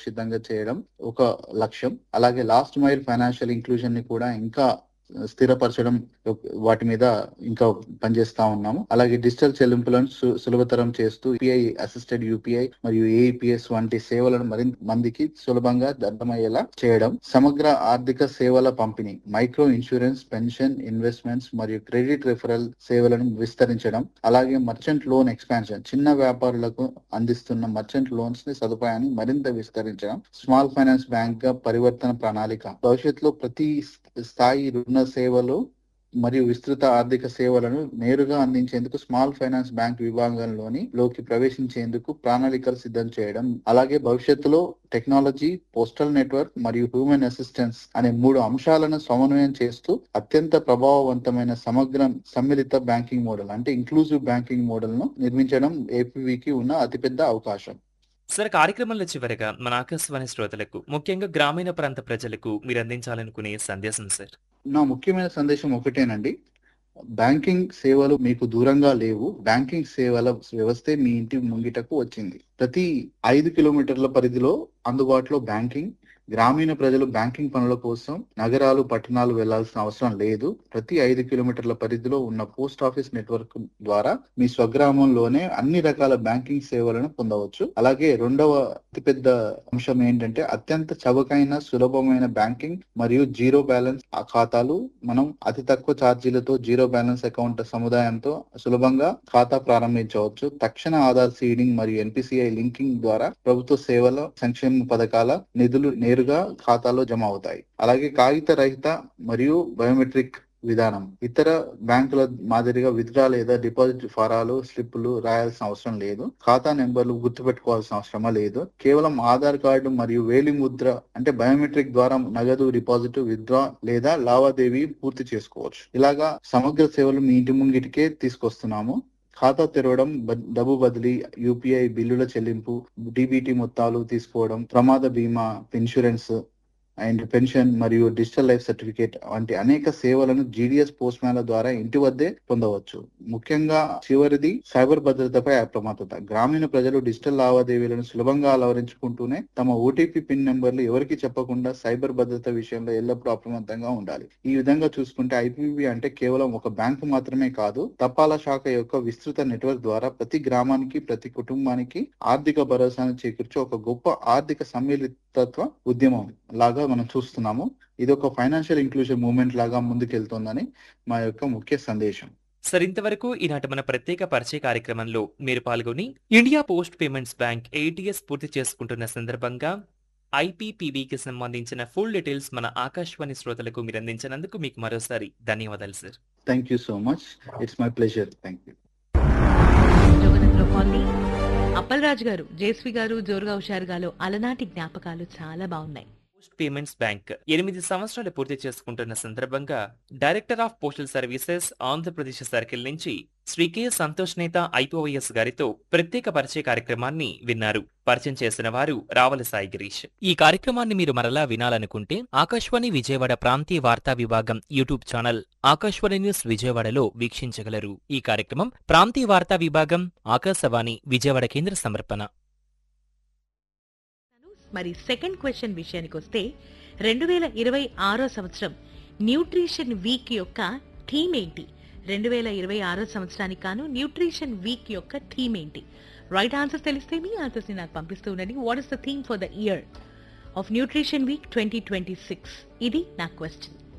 సురక్షితంగా చేయడం ఒక లక్ష్యం అలాగే లాస్ట్ మైల్ ఫైనాన్షియల్ ఇంక్లూజన్ ని కూడా ఇంకా స్థిరపరచడం వాటి మీద ఇంకా పనిచేస్తా ఉన్నాము అలాగే డిజిటల్ చెల్లింపులను సు- సులభతరం చేస్తూ యూపీఐ అసిస్టెడ్ యూపీఐ మరియు ఏఈపిఎస్ వంటి సేవలను మరింత మందికి సులభంగా అర్థమయ్యేలా చేయడం సమగ్ర ఆర్థిక సేవల పంపిణీ మైక్రో ఇన్సూరెన్స్ పెన్షన్ ఇన్వెస్ట్మెంట్స్ మరియు క్రెడిట్ రిఫరల్ సేవలను విస్తరించడం అలాగే మర్చెంట్ లోన్ ఎక్స్పాన్షన్ చిన్న వ్యాపారులకు అందిస్తున్న మర్చెంట్ లోన్స్ ని సదుపాయాన్ని మరింత విస్తరించడం స్మాల్ ఫైనాన్స్ బ్యాంక్ గా పరివర్తన ప్రణాళిక భవిష్యత్తులో ప్రతి స్థాయి రుణ సేవలు మరియు విస్తృత ఆర్థిక సేవలను నేరుగా అందించేందుకు స్మాల్ ఫైనాన్స్ బ్యాంక్ విభాగంలోని లోకి ప్రవేశించేందుకు ప్రణాళికలు సిద్ధం చేయడం అలాగే భవిష్యత్తులో టెక్నాలజీ పోస్టల్ నెట్వర్క్ మరియు హ్యూమన్ అసిస్టెన్స్ అనే మూడు అంశాలను సమన్వయం చేస్తూ అత్యంత ప్రభావవంతమైన సమగ్ర సమ్మిళిత బ్యాంకింగ్ మోడల్ అంటే ఇంక్లూజివ్ బ్యాంకింగ్ మోడల్ ను నిర్మించడం ఏపీవీకి ఉన్న అతిపెద్ద అవకాశం సార్ కార్యక్రమంలో చివరగా మన ఆకాశవాణి శ్రోతలకు ముఖ్యంగా గ్రామీణ ప్రాంత ప్రజలకు మీరు అందించాలనుకునే సందేశం సార్ నా ముఖ్యమైన సందేశం ఒకటేనండి బ్యాంకింగ్ సేవలు మీకు దూరంగా లేవు బ్యాంకింగ్ సేవల వ్యవస్థే మీ ఇంటి ముంగిటకు వచ్చింది ప్రతి ఐదు కిలోమీటర్ల పరిధిలో అందుబాటులో బ్యాంకింగ్ గ్రామీణ ప్రజలు బ్యాంకింగ్ పనుల కోసం నగరాలు పట్టణాలు వెళ్లాల్సిన అవసరం లేదు ప్రతి ఐదు కిలోమీటర్ల పరిధిలో ఉన్న పోస్ట్ ఆఫీస్ నెట్వర్క్ ద్వారా మీ స్వగ్రామంలోనే అన్ని రకాల బ్యాంకింగ్ సేవలను పొందవచ్చు అలాగే రెండవ అతిపెద్ద అంశం ఏంటంటే అత్యంత చవకైన సులభమైన బ్యాంకింగ్ మరియు జీరో బ్యాలెన్స్ ఖాతాలు మనం అతి తక్కువ ఛార్జీలతో జీరో బ్యాలెన్స్ అకౌంట్ సముదాయంతో సులభంగా ఖాతా ప్రారంభించవచ్చు తక్షణ ఆధార్ సీడింగ్ మరియు ఎన్పిసిఐ లింకింగ్ ద్వారా ప్రభుత్వ సేవల సంక్షేమ పథకాల నిధులు నేరుగా ఖాతాలో జమ అవుతాయి అలాగే కాగిత రహిత మరియు బయోమెట్రిక్ విధానం ఇతర బ్యాంకుల మాదిరిగా విత్డ్రా లేదా డిపాజిట్ ఫారాలు స్లిప్పులు రాయాల్సిన అవసరం లేదు ఖాతా నెంబర్లు గుర్తుపెట్టుకోవాల్సిన అవసరమా లేదు కేవలం ఆధార్ కార్డు మరియు వేలి ముద్ర అంటే బయోమెట్రిక్ ద్వారా నగదు డిపాజిట్ విత్డ్రా లేదా లావాదేవీ పూర్తి చేసుకోవచ్చు ఇలాగా సమగ్ర సేవలు మీ ఇంటి ముంగిటికే తీసుకొస్తున్నాము ఖాతా తెరవడం బ- డబ్బు బదిలీ యూపీఐ బిల్లుల చెల్లింపు డిబిటీ మొత్తాలు తీసుకోవడం ప్రమాద బీమా ఇన్సూరెన్స్ అండ్ పెన్షన్ మరియు డిజిటల్ లైఫ్ సర్టిఫికేట్ వంటి అనేక సేవలను జీడిఎస్ పోస్ట్ మ్యాన్ల ద్వారా ఇంటి వద్దే పొందవచ్చు ముఖ్యంగా చివరిది సైబర్ భద్రతపై అప్రమత్తత గ్రామీణ ప్రజలు డిజిటల్ లావాదేవీలను సులభంగా అలవరించుకుంటూనే తమ ఓటీపీ పిన్ నెంబర్లు ఎవరికి చెప్పకుండా సైబర్ భద్రత విషయంలో ఎల్లప్పుడూ అప్రమత్తంగా ఉండాలి ఈ విధంగా చూసుకుంటే ఐపీబీ అంటే కేవలం ఒక బ్యాంకు మాత్రమే కాదు తపాలా శాఖ యొక్క విస్తృత నెట్వర్క్ ద్వారా ప్రతి గ్రామానికి ప్రతి కుటుంబానికి ఆర్థిక భరోసాను చేకూర్చే ఒక గొప్ప ఆర్థిక సమ్మిళితత్వ ఉద్యమం లాగా మనం చూస్తున్నాము ఇది ఒక ఫైనాన్షియల్ ఇంక్లూజన్ మూవ్మెంట్ లాగా ముందుకెళ్తోందని మా యొక్క ముఖ్య సందేశం సార్ ఇంతవరకు ఈనాటి మన ప్రత్యేక పరిచయ కార్యక్రమంలో మీరు పాల్గొని ఇండియా పోస్ట్ పేమెంట్స్ బ్యాంక్ ఏటీఎస్ పూర్తి చేసుకుంటున్న సందర్భంగా ఐపీపీబీకి సంబంధించిన ఫుల్ డీటెయిల్స్ మన ఆకాశవాణి శ్రోతలకు మీరు అందించినందుకు మీకు మరోసారి ధన్యవాదాలు sir thank you so much it's my pleasure thank you జోగనంలో కాలనీ అప్పలరాజు గారు జేస్వి గారు జోరుగా హుషారుగాలో అలనాటి జ్ఞాపకాలు చాలా బాగున్నాయి పోస్ట్ పేమెంట్స్ బ్యాంక్ ఎనిమిది సంవత్సరాలు పూర్తి చేసుకుంటున్న సందర్భంగా director of postal services Andhra Pradesh circle నుంచి శ్రీ కె సంతోష్ నేత ఐపీఓఎస్ గారితో ప్రత్యేక పరిచయ కార్యక్రమాన్ని విన్నారు పరిచయం చేసిన వారు రావల సాయి గిరీష్ ఈ కార్యక్రమాన్ని మీరు మరలా వినాలనుకుంటే ఆకాశవాణి విజయవాడ ప్రాంతీయ వార్తా విభాగం యూట్యూబ్ ఛానల్ ఆకాశవాణి న్యూస్ విజయవాడలో వీక్షించగలరు ఈ కార్యక్రమం ప్రాంతీయ వార్తా విభాగం ఆకాశవాణి విజయవాడ కేంద్ర సమర్పణ మరి సెకండ్ క్వశ్చన్ విషయానికి వస్తే రెండు వేల ఇరవై ఆరో సంవత్సరం న్యూట్రిషన్ వీక్ యొక్క థీమ్ ఏంటి రెండు వేల ఇరవై ఆరో సంవత్సరానికి కాను న్యూట్రిషన్ వీక్ యొక్క థీమ్ ఏంటి రైట్ ఆన్సర్స్ తెలిస్తే మీ ఆన్సర్స్ ని నాకు పంపిస్తూ ఉండండి what is the theme for the year of nutrition week twenty twenty six ఇది నా క్వశ్చన్